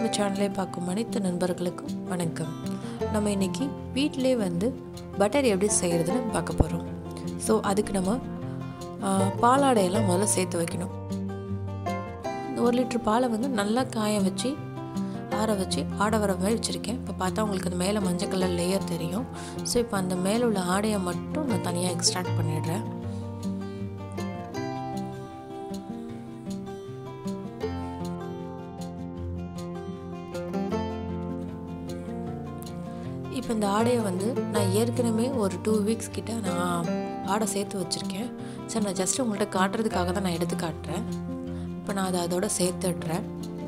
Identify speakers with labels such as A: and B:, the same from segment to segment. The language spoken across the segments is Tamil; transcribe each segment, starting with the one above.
A: நம்ம சேனலை பார்க்கும் அனைத்து நண்பர்களுக்கும் வணக்கம் நம்ம இன்னைக்கு வீட்டிலே வந்து பட்டர் எப்படி செய்கிறதுன்னு பார்க்க போகிறோம் ஸோ அதுக்கு நம்ம ஆ, பாலாடையெல்லாம் முதல்ல சேர்த்து வைக்கணும் ஒரு லிட்டர் பாலை வந்து நல்லா காய வச்சு ஆற வச்சு ஆடை வர மாதிரி வச்சுருக்கேன் இப்போ பார்த்தா உங்களுக்கு அந்த மேலே மஞ்சள் கலர் லேயர் தெரியும் ஸோ இப்போ அந்த மேலே உள்ள ஆடையை மட்டும் நான் தனியாக எக்ஸ்ட்ராக்ட் பண்ணிடுறேன் இப்போ இந்த ஆடையை வந்து நான் ஏற்கனவே ஒரு டூ வீக்ஸ் கிட்ட நான் ஆடை சேர்த்து வச்சுருக்கேன் சரி நான் ஜஸ்ட் உங்கள்கிட்ட காட்டுறதுக்காக தான் நான் எடுத்து காட்டுறேன் இப்போ நான் அதை அதோட சேர்த்துடுறேன்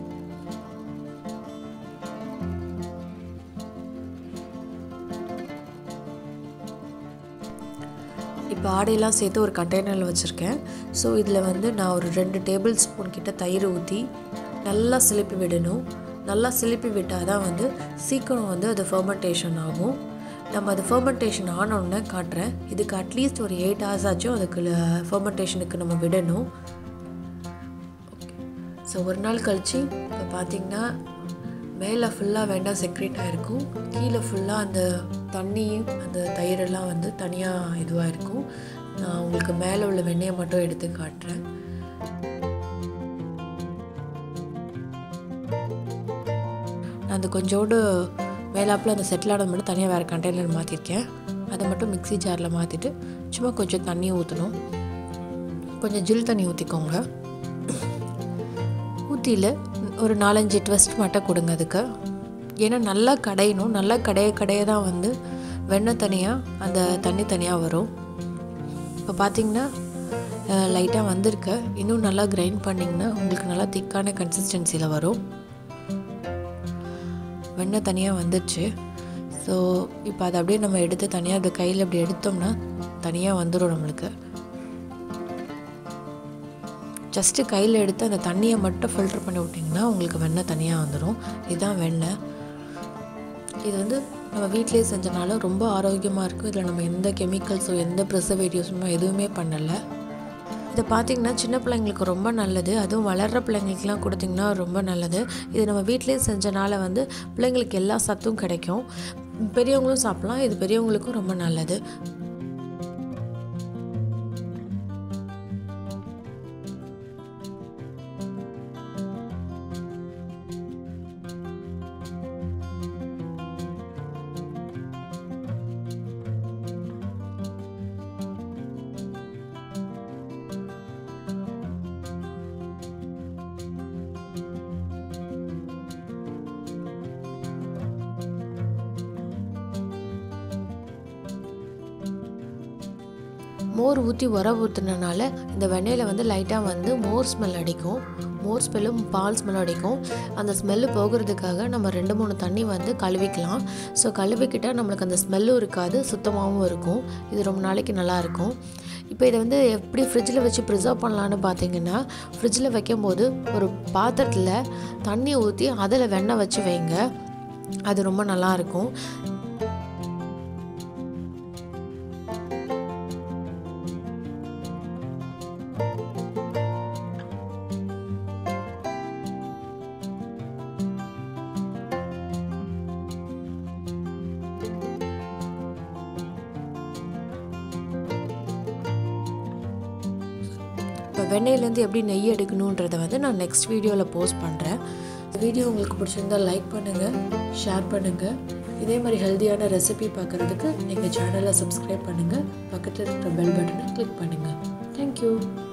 A: இப்போ ஆடையெல்லாம் சேர்த்து ஒரு கண்டெய்னரில் வச்சுருக்கேன் ஸோ இதில் வந்து நான் ஒரு ரெண்டு டேபிள் ஸ்பூன் கிட்ட தயிர் ஊற்றி நல்லா சிலுப்பி விடணும் நல்லா சிலுப்பி விட்டால் தான் வந்து சீக்கிரம் வந்து அது ஃபர்மெண்டேஷன் ஆகும் நம்ம அது ஃபர்மெண்டேஷன் ஆனோடனே காட்டுறேன் இதுக்கு அட்லீஸ்ட் ஒரு எயிட் ஹவர்ஸ் ஆச்சும் அதுக்கு ஃபர்மெண்டேஷனுக்கு நம்ம விடணும் ஸோ ஒரு நாள் கழித்து இப்போ பார்த்தீங்கன்னா மேலே ஃபுல்லாக வேண்டாம் செக்ரேட் ஆகிருக்கும் கீழே ஃபுல்லாக அந்த தண்ணி அந்த தயிரெல்லாம் வந்து தனியாக இதுவாக இருக்கும் நான் உங்களுக்கு மேலே உள்ள வெண்ணெயை மட்டும் எடுத்து காட்டுறேன் நான் அந்த கொஞ்சோண்டு மேலாப்பில் அந்த செட்டில் ஆனது மட்டும் தனியாக வேறு கண்டெய்னர் மாற்றிருக்கேன் அதை மட்டும் மிக்ஸி ஜாரில் மாற்றிட்டு சும்மா கொஞ்சம் தண்ணி ஊற்றணும் கொஞ்சம் ஜில் தண்ணி ஊற்றிக்கோங்க ஊற்றியில் ஒரு நாலஞ்சு ட்வஸ்ட் மட்டும் கொடுங்க அதுக்கு ஏன்னா நல்லா கடையணும் நல்லா கடைய கடைய தான் வந்து வெண்ணெய் தனியாக அந்த தண்ணி தனியாக வரும் இப்போ பார்த்தீங்கன்னா லைட்டாக வந்திருக்கு இன்னும் நல்லா கிரைண்ட் பண்ணிங்கன்னா உங்களுக்கு நல்லா திக்கான கன்சிஸ்டன்சியில் வரும் வெண்ணெய் தனியாக வந்துடுச்சு ஸோ இப்போ அதை அப்படியே நம்ம எடுத்து தனியாக அது கையில் அப்படி எடுத்தோம்னா தனியாக வந்துடும் நம்மளுக்கு ஜஸ்ட்டு கையில் எடுத்து அந்த தண்ணியை மட்டும் ஃபில்டர் பண்ணி விட்டிங்கன்னா உங்களுக்கு வெண்ணெய் தனியாக வந்துடும் இதுதான் வெண்ணெய் இது வந்து நம்ம வீட்டிலேயே செஞ்சனால ரொம்ப ஆரோக்கியமாக இருக்கும் இதில் நம்ம எந்த கெமிக்கல்ஸோ எந்த ப்ரிசர்வேட்டிவ்ஸுமோ எதுவுமே பண்ணலை இதை பார்த்திங்கன்னா சின்ன பிள்ளைங்களுக்கு ரொம்ப நல்லது அதுவும் வளர்கிற பிள்ளைங்களுக்குலாம் கொடுத்திங்கன்னா ரொம்ப நல்லது இது நம்ம வீட்டிலேயே செஞ்சனால வந்து பிள்ளைங்களுக்கு எல்லா சத்தும் கிடைக்கும் பெரியவங்களும் சாப்பிட்லாம் இது பெரியவங்களுக்கும் ரொம்ப நல்லது மோர் ஊற்றி உர ஊற்றுனனால இந்த வெண்ணெயில் வந்து லைட்டாக வந்து மோர் ஸ்மெல் அடிக்கும் மோர் ஸ்மெல்லும் பால் ஸ்மெல் அடிக்கும் அந்த ஸ்மெல்லு போகிறதுக்காக நம்ம ரெண்டு மூணு தண்ணி வந்து கழுவிக்கலாம் ஸோ கழுவிக்கிட்டால் நம்மளுக்கு அந்த ஸ்மெல்லும் இருக்காது சுத்தமாகவும் இருக்கும் இது ரொம்ப நாளைக்கு நல்லாயிருக்கும் இப்போ இதை வந்து எப்படி ஃப்ரிட்ஜில் வச்சு ப்ரிசர்வ் பண்ணலான்னு பார்த்தீங்கன்னா ஃப்ரிட்ஜில் வைக்கும்போது ஒரு பாத்திரத்தில் தண்ணி ஊற்றி அதில் வெண்ணெய் வச்சு வைங்க அது ரொம்ப நல்லாயிருக்கும் இப்போ வெண்ணெயிலேருந்து எப்படி நெய் எடுக்கணுன்றதை வந்து நான் நெக்ஸ்ட் வீடியோவில் போஸ்ட் பண்ணுறேன் இந்த வீடியோ உங்களுக்கு பிடிச்சிருந்தால் லைக் பண்ணுங்கள் ஷேர் பண்ணுங்கள் இதே மாதிரி ஹெல்த்தியான ரெசிபி பார்க்குறதுக்கு எங்கள் சேனலை சப்ஸ்கிரைப் பண்ணுங்கள் பக்கத்தில் இருக்கிற பெல் பட்டனை கிளிக் பண்ணுங்கள் தேங்க்யூ